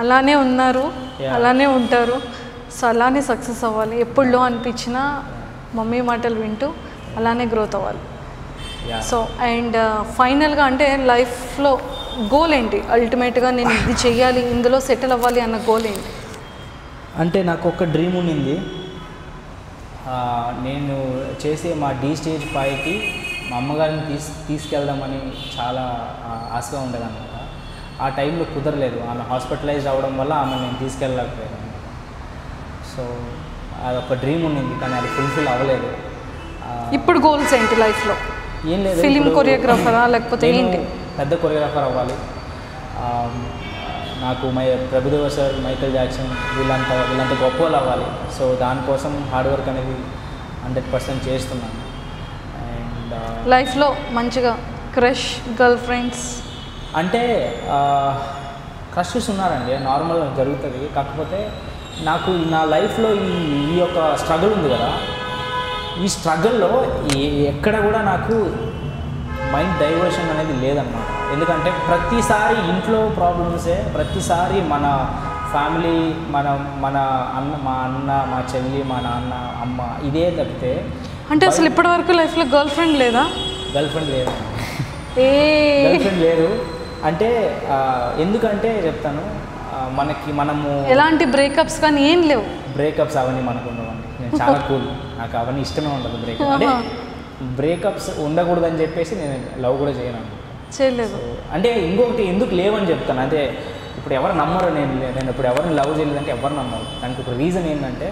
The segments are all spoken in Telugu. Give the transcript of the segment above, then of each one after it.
అలానే ఉన్నారు Yeah. అలానే ఉంటారు సో అలానే సక్సెస్ అవ్వాలి ఎప్పుడు లో అనిపించినా మమ్మీ మాటలు వింటూ అలానే గ్రోత్ అవ్వాలి యా సో అండ్ ఫైనల్గా అంటే లైఫ్లో గోల్ ఏంటి అల్టిమేట్గా నేను ఇది చెయ్యాలి ఇందులో సెటిల్ అవ్వాలి అన్న గోల్ ఏంటి అంటే నాకు ఒక డ్రీమ్ ఉండింది ఆ, నేను చేసే మా డీ స్టేజ్ పైకి మా అమ్మగారిని తీస్ తీసుకెళ్దామని చాలా ఆ, ఆశగా ఉండేదన్నమాట ఆ టైంలో కుదరలేదు ఆమె హాస్పిటలైజ్ అవ్వడం వల్ల ఆమె నేను తీసుకెళ్ళలేకపోయాను సో అదొక డ్రీమ్ ఉండింది కానీ అది ఫుల్ఫిల్ అవ్వలేదు ఆ, ఇప్పుడు గోల్స్ ఏంటి లైఫ్లో ఏం లేదు ఫిలిం ఇప్పుడు కొరియోగ్రాఫరా లేకపోతే నేను ఏంటి పెద్ద కొరియోగ్రాఫర్ అవ్వాలి ఆ, నాకు my Prabhudeva sir Michael Jackson వీళ్ళంతా వీళ్ళంతా గొప్ప వాళ్ళు అవ్వాలి సో దానికోసం హార్డ్ వర్క్ అనేది హండ్రెడ్ పర్సెంట్ చేస్తున్నాను అండ్ లైఫ్లో మంచిగా క్రష్ గర్ల్ ఫ్రెండ్స్ అంటే క్రషెస్ ఉన్నారండి నార్మల్ జరుగుతుంది కాకపోతే నాకు నా లైఫ్లో ఈ ఈ యొక్క స్ట్రగుల్ ఉంది కదా ఈ స్ట్రగుల్లో ఎక్కడ కూడా నాకు మైండ్ డైవర్షన్ అనేది లేదన్నమాట ఎందుకంటే ప్రతిసారి ఇంట్లో ప్రాబ్లమ్సే ప్రతిసారి మన ఫ్యామిలీ మన మన అన్న మా అన్న మా చెల్లి మా నాన్న అమ్మ ఇదే తప్పితే అంటే అసలు ఇప్పటి వరకు లైఫ్లో గర్ల్ ఫ్రెండ్ లేదా గర్ల్ ఫ్రెండ్ లేదు ఏ గర్ల్ ఫ్రెండ్ లేదు అంటే ఆ, ఎందుకంటే చెప్తాను ఆ, మనకి మనము ఎలాంటి బ్రేకప్స్ కానీ ఏం లేవు బ్రేకప్స్ అవన్నీ మనకు ఉండవండి నేను చాలా కూల్ నాకు అవన్నీ ఇష్టమే ఉండదు బ్రేకప్ అంటే బ్రేకప్స్ ఉండకూడదని చెప్పేసి నేను లవ్ కూడా చేయను అన్నమాట. చేయలేదు సో అంటే ఇంకొకటి ఎందుకు లేవని చెప్తాను అంటే ఇప్పుడు ఎవరు నమ్మరు నేను నేను ఇప్పుడు ఎవరిని లవ్ చేయలేదంటే ఎవరు నమ్మరు దానికి ఒక రీజన్ ఏంటంటే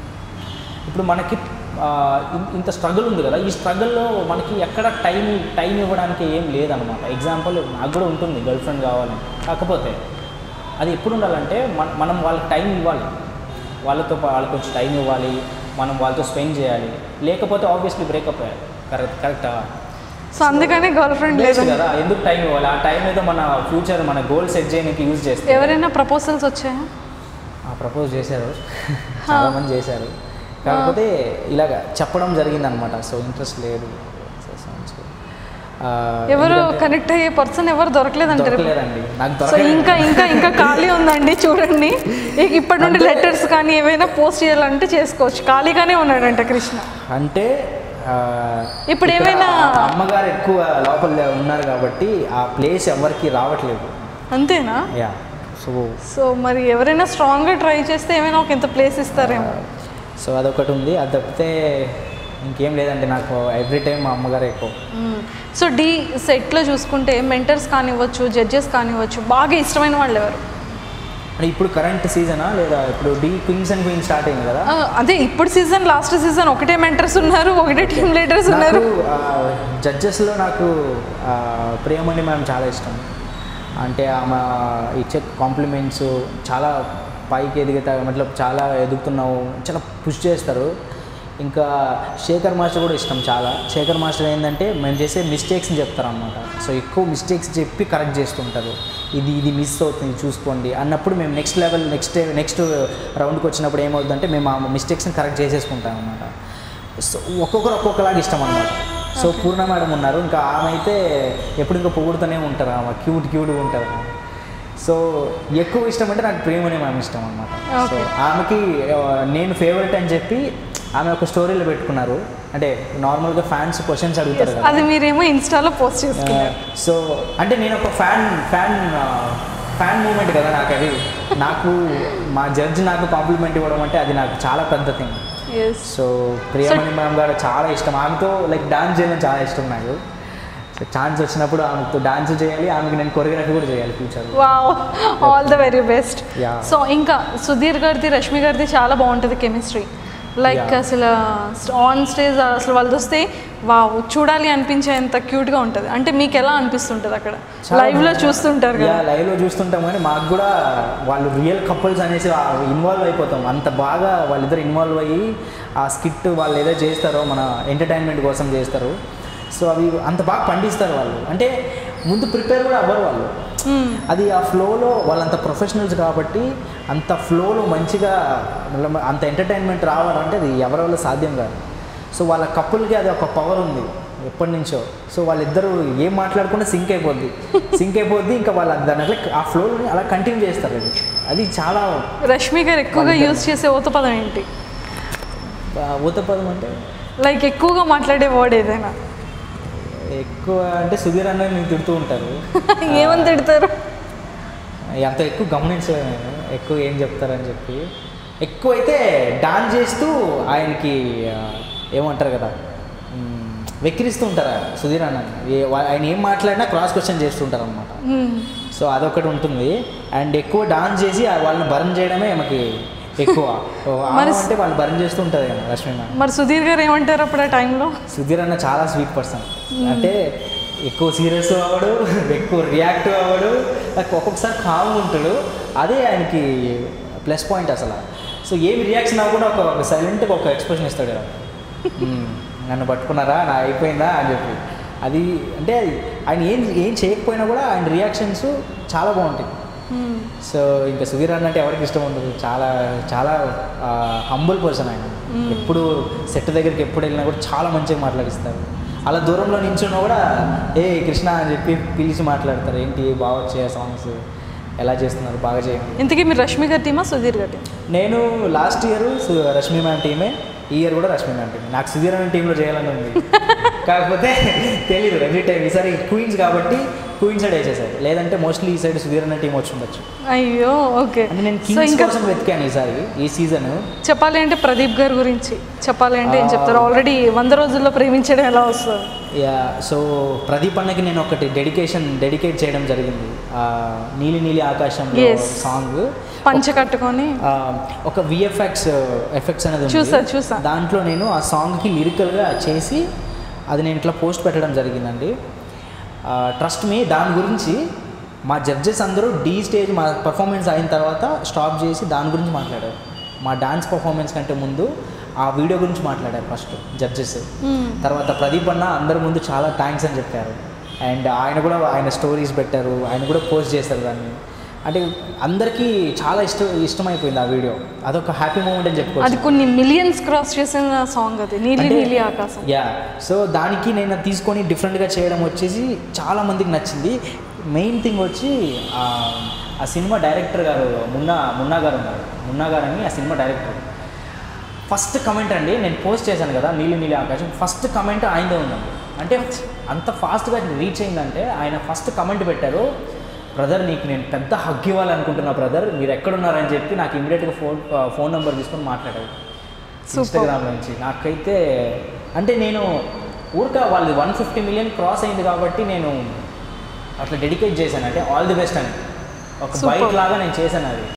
ఇప్పుడు మనకి ఆ, ఇన్- ఇంత స్ట్రగుల్ ఉంది కదా ఈ స్ట్రగుల్లో మనకి ఎక్కడ టైం టైం ఇవ్వడానికి ఏం లేదనమాట ఎగ్జాంపుల్ నాకు కూడా ఉంటుంది గర్ల్ ఫ్రెండ్ కావాలని కాకపోతే అది ఎప్పుడు ఉండాలంటే మన మనం వాళ్ళకి టైం ఇవ్వాలి వాళ్ళతో పా- వాళ్ళకి కొంచెం టైం ఇవ్వాలి మనం వాళ్ళతో స్పెండ్ చేయాలి లేకపోతే ఆబ్వియస్లీ బ్రేకప్ అయ్యాలి కరెక్ట్ కరెక్టా సో అందుకనే గర్ల్ ఫ్రెండ్ లేదు లేదు కదా ఎందుకు టైం ఇవ్వాలి ఆ టైం ఏదో మన ఫ్యూచర్ మన గోల్ సెట్ చేయడానికి యూజ్ చేస్తే ఎవరైనా ప్రపోజల్స్ వచ్చాయా ఆ ప్రపోజ్ చేశారు చాలా మంది చేశారు కాకపోతే ఇలాగ చెప్పడం జరిగింది అనమాట సో ఇంట్రెస్ట్ లేదు So, so, so. ఆ, ఎవరు ఎందుకంటే కనెక్ట్ అయ్యే పర్సన్ ఎవరు దొరకలేదంటారు దొరకలేదండి నాకు సో దొరకలేదు ఇంకా ఇంకా ఇంకా ఖాళీ ఉందండి చూడండి ఇ- ఇప్పటి నుండి లెటర్స్ కానీ ఏవైనా పోస్ట్ చేయాలంటే చేసుకోవచ్చు ఖాళీగానే ఉన్నాడంట కృష్ణ అంటే ఆ, ఇప్పుడు ఇక్కడ ఏమైనా- ఆ అమ్మగారు ఎక్కువ లోపల ఉన్నారు కాబట్టి ఆ ప్లేస్ ఎవరికి రావట్లేదు అంతేనా యా సో సో మరి ఎవరైనా స్ట్రాంగ్గా ట్రై చేస్తే ఏమైనా ఒక ఇంత ప్లేస్ ఇస్తారేమో సో అదొకటి ఉంది అది తప్పితే ఇంకేం లేదండి నాకు ఎవ్రీ టైం మా అమ్మగారు ఎక్కువ సో డి సెట్లో చూసుకుంటే మెంటర్స్ కానివ్వచ్చు జడ్జెస్ కానివ్వచ్చు బాగా ఇష్టమైన వాళ్ళు ఎవరు అంటే ఇప్పుడు కరెంట్ సీజనా లేదా ఇప్పుడు the queens and queens start అయింది కదా ఆ, అదే ఇప్పుడు సీజన్ లాస్ట్ సీజన్ ఒకటే మెంటర్స్ ఉన్నారు ఒకటే టీమ్ లీడర్స్ ఉన్నారు నాకు జడ్జెస్లో నాకు ఆ, ప్రియమణి మ్యామ్ చాలా ఇష్టం అంటే ఆమె ఇచ్చే కాంప్లిమెంట్స్ చాలా పైకి ఎదిగితే మతలబ్ చాలా ఎదుగుతున్నావు చాలా పుష్ చేస్తారు ఇంకా శేఖర్ మాస్టర్ కూడా ఇష్టం చాలా శేఖర్ మాస్టర్ ఏంటంటే మేము చేసే మిస్టేక్స్ని చెప్తారనమాట సో ఎక్కువ మిస్టేక్స్ చెప్పి కరెక్ట్ చేస్తుంటారు ఇది ఇది మిస్ అవుతుంది చూసుకోండి అన్నప్పుడు మేము నెక్స్ట్ లెవెల్ నెక్స్ట్ నెక్స్ట్ రౌండ్కి వచ్చినప్పుడు ఏమవుతుందంటే మేము ఆ మిస్టేక్స్ని కరెక్ట్ చేసేసుకుంటాం అనమాట సో ఒక్కొక్కరు ఒక్కొక్కలాగా ఇష్టం అనమాట సో పూర్ణ మేడం ఉన్నారు ఇంకా ఆమె అయితే ఎప్పుడు ఇంకా పొగుడుతూనే ఉంటారు ఆమె క్యూట్ క్యూట్గా ఉంటారు సో ఎక్కువ ఇష్టం అంటే నాకు ప్రేమనే మ్యామ్ ఇష్టం అనమాట సో Okay. ఆమెకి ఆ, నేను ఫేవరెట్ అని చెప్పి ఆమె ఒక స్టోరీలో పెట్టుకున్నారు అంటే నార్మల్గా ఫ్యాన్స్ క్వశ్చన్స్ అడుగుతారు కదా అది మీరేమో ఇన్స్టాలో పోస్ట్ చేసుకున్నారు సో అంటే నేను ఒక ఫ్యాన్ ఫ్యాన్ ఫ్యాన్ మూమెంట్ కదా నాకు అది నాకు మా జడ్జ్ నాకు కాంప్లిమెంట్ ఇవ్వడం అంటే అది నాకు చాలా పెద్ద thing yes so Priyamani ma'am గారు చాలా ఇష్టం ఆమెతో లైక్ డాన్స్ చేయడం చాలా ఇష్టం నాకు సో ఛాన్స్ వచ్చినప్పుడు ఆమెతో డాన్స్ చేయాలి ఆమెకి నేను కొరియోగ్రఫీ కూడా చేయాలి future wow all the very best Yeah. So ఇంకా సుధీర్ గారిది రష్మి గారిది చాలా బాగుంటుంది కెమిస్ట్రీ లైక్ Yeah. అసలు ఆన్ స్టేజ్ అసలు వాళ్ళు వస్తే వావ్ చూడాలి అనిపించేంత క్యూట్గా ఉంటుంది అంటే మీకు ఎలా అనిపిస్తుంటుంది అక్కడ లైవ్లో చూస్తుంటారు కదా లైవ్లో చూస్తుంటాం కానీ మాకు కూడా వాళ్ళు రియల్ కపుల్స్ అనేసి ఇన్వాల్వ్ అయిపోతాం అంత బాగా వాళ్ళిద్దరు ఇన్వాల్వ్ అయ్యి ఆ స్కిట్ వాళ్ళు ఏదో చేస్తారో మన ఎంటర్టైన్మెంట్ కోసం చేస్తారు సో అవి అంత బాగా పండిస్తారు వాళ్ళు అంటే ముందు ప్రిపేర్ కూడా అవ్వరు వాళ్ళు అది ఆ ఫ్లోలో వాళ్ళంత ప్రొఫెషనల్స్ కాబట్టి అంత ఫ్లోలో మంచిగా మళ్ళీ అంత ఎంటర్టైన్మెంట్ రావాలంటే అది ఎవరి వల్ల సాధ్యం కాదు సో వాళ్ళ కపుల్కి అది ఒక పవర్ ఉంది ఎప్పటి నుంచో సో వాళ్ళిద్దరూ ఏం మాట్లాడకుండా సింక్ అయిపోద్ది సింక్ అయిపోద్ది ఇంకా వాళ్ళు దాని అట్లా ఆ ఫ్లోని అలా కంటిన్యూ చేస్తారు అది అది చాలా రష్మి గారు ఎక్కువగా యూజ్ చేసే ఊత పదం ఏంటి ఊతపదం అంటే లైక్ ఎక్కువగా మాట్లాడే వర్డ్ ఏదైనా ఎక్కువ అంటే సుధీర్ అన్న నేను తిడుతూ ఉంటారు ఏమని తిడతారు అంత ఎక్కువ గమనించలేదు నేను ఎక్కువ ఏం చెప్తారని చెప్పి ఎక్కువ అయితే డాన్స్ చేస్తూ ఆయనకి ఆ, ఏమంటారు కదా మ్, వెక్కిరిస్తూ ఉంటారు ఆయన, సుధీర్ అన్న ఆయన ఏం మాట్లాడినా క్రాస్ క్వశ్చన్ చేస్తుంటారు అనమాట మ్మ్. సో అదొకటి ఉంటుంది అండ్ ఎక్కువ డాన్స్ చేసి ఆ వాళ్ళని బర్న్ చేయడమే ఆమెకి ఎక్కువ ఓ, ఆమె మరి- అంటే వాళ్ళు బర్న్ చేస్తూ ఉంటుంది కదా రష్మి మ్యామ్ మరి సుధీర్ గారు ఏమంటారు అప్పుడు ఆ టైంలో సుధీర్ అన్న చాలా స్వీట్ పర్సన్ అంటే ఎక్కువ సీరియస్ అవ్వడు ఎక్కువ రియాక్టివ్ అవ్వడు నాకు ఒక్కొక్కసారి కామ్ ఉంటాడు అదే ఆయనకి ప్లస్ పాయింట్ అసలు సో ఏమి రియాక్షన్ అవ్వకుండా ఒక ఒక సైలెంట్గా ఒక ఎక్స్ప్రెషన్ ఇస్తాడు ఇలా. "మ్మ్, నన్ను పట్టుకున్నారా నా అయిపోయిందా అని చెప్పి అది అంటే అది ఆయన ఏం ఏం చేయకపోయినా కూడా ఆయన రియాక్షన్స్ చాలా బాగుంటాయి మ్మ్. సో ఇంకా సుధీర్ అన్న అంటే ఎవరికి ఇష్టం ఉండదు చాలా చాలా హంబుల్ పర్సన్ ఆయన ఎప్పుడు సెట్ దగ్గరికి ఎప్పుడు వెళ్ళినా కూడా చాలా మంచిగా మాట్లాడిస్తారు అలా దూరంలో నించున్నా కూడా ఏ కృష్ణ అని చెప్పి పిలిచి మాట్లాడతారు ఏంటి బాగా వచ్చే సాంగ్స్ ఎలా చేస్తున్నారు బాగా చేయండి ఇంతకీ మీరు రష్మి గారి టీమా సుధీర్ గారి టీమా నేను లాస్ట్ ఇయర్ రష్మి మ్యామ్ టీమే ఈ ఇయర్ కూడా రష్మి మ్యామ్ టీమే నాకు సుధీర్ అనే టీంలో చేయాలని ఉంది కాకపోతే తెలియదు ఎవ్రీ టైం ఈసారి క్వీన్స్ కాబట్టి క్వీన్ సైడ్ వేసేసారు లేదంటే మోస్ట్లీ ఈ సైడ్ సుధీర్ అనే టీం వచ్చి ఉండొచ్చు అయ్యో ఓకే అంటే నేను సో కింగ్స్ ఇంకా కోసం వెతికాను ఈసారి ఈ సీజన్ చెప్పాలి అంటే ప్రదీప్ గారి గురించి చెప్పాలి అంటే ఏం ఆ. చెప్తారు ఆల్రెడీ వంద రోజుల్లో ప్రేమించడం ఎలా వస్తుంది యా సో ప్రదీప్ అన్నకి నేను ఒకటి డెడికేషన్ డెడికేట్ చేయడం జరిగింది ఆ, నీలి నీలి ఆకాశంలో Yes. సాంగ్ పంచ కట్టుకొని ఒక విఎఫ్ఎక్స్ ఎఫెక్ట్స్ అనేది ఉంది. చూసా, చూసా. దాంట్లో నేను ఆ సాంగ్కి లిరికల్గా చేసి అది నేను ఇట్లా పోస్ట్ పెట్టడం జరిగిందండి ట్రస్ట్ మీ దాని గురించి మా జడ్జెస్ అందరూ డీ స్టేజ్ మా పర్ఫార్మెన్స్ అయిన తర్వాత స్టాప్ చేసి దాని గురించి మాట్లాడారు మా డాన్స్ పర్ఫార్మెన్స్ కంటే ముందు ఆ వీడియో గురించి మాట్లాడారు ఫస్ట్ జడ్జెస్ మ్మ్. తర్వాత ప్రదీప్ అన్న అందరి ముందు చాలా థ్యాంక్స్ అని చెప్పారు అండ్ ఆయన కూడా ఆయన స్టోరీస్ పెట్టారు ఆయన కూడా పోస్ట్ చేశారు దాన్ని అంటే అందరికీ చాలా ఇష్టం ఇష్టమైపోయింది ఆ వీడియో అదొక హ్యాపీ మూమెంట్ అని అది చెప్పుకోవచ్చు కొన్ని మిలియన్స్ క్రాస్ చేసిన సాంగ్ అది నీలి అంటే- నీలి ఆకాశం యా సో దానికి నేను అది తీసుకొని డిఫరెంట్గా చేయడం వచ్చేసి చాలా మందికి నచ్చింది మెయిన్ థింగ్ వచ్చి ఆ, ఆ సినిమా డైరెక్టర్ గారు మున్నా మున్నా గారు ఉన్నారు మున్నా గారు అని ఆ సినిమా డైరెక్టర్ ఫస్ట్ కమెంట్ అండి నేను పోస్ట్ చేశాను కదా నీలి నీలి ఆకాశం ఫస్ట్ కమెంట్ ఆయనదే ఉందండి అంటే అంత ఫాస్ట్గా రీచ్ అయిందంటే ఆయన ఫస్ట్ కమెంట్ పెట్టారు బ్రదర్ నీకు నేను పెద్ద హగ్ ఇవ్వాలనుకుంటున్నా బ్రదర్ మీరు ఎక్కడున్నారని చెప్పి నాకు ఇమీడియట్గా ఫోన్ ఫోన్ నెంబర్ తీసుకొని మాట్లాడారు Super. ఇన్స్టాగ్రామ్ నుంచి నాకైతే అంటే నేను ఊరిక వాళ్ళది వన్ ఫిఫ్టీ మిలియన్ క్రాస్ అయింది కాబట్టి నేను అట్లా డెడికేట్ చేశాను అంటే ఆల్ ది బెస్ట్ అని ఒక Super. బైక్ లాగా నేను చేశాను అది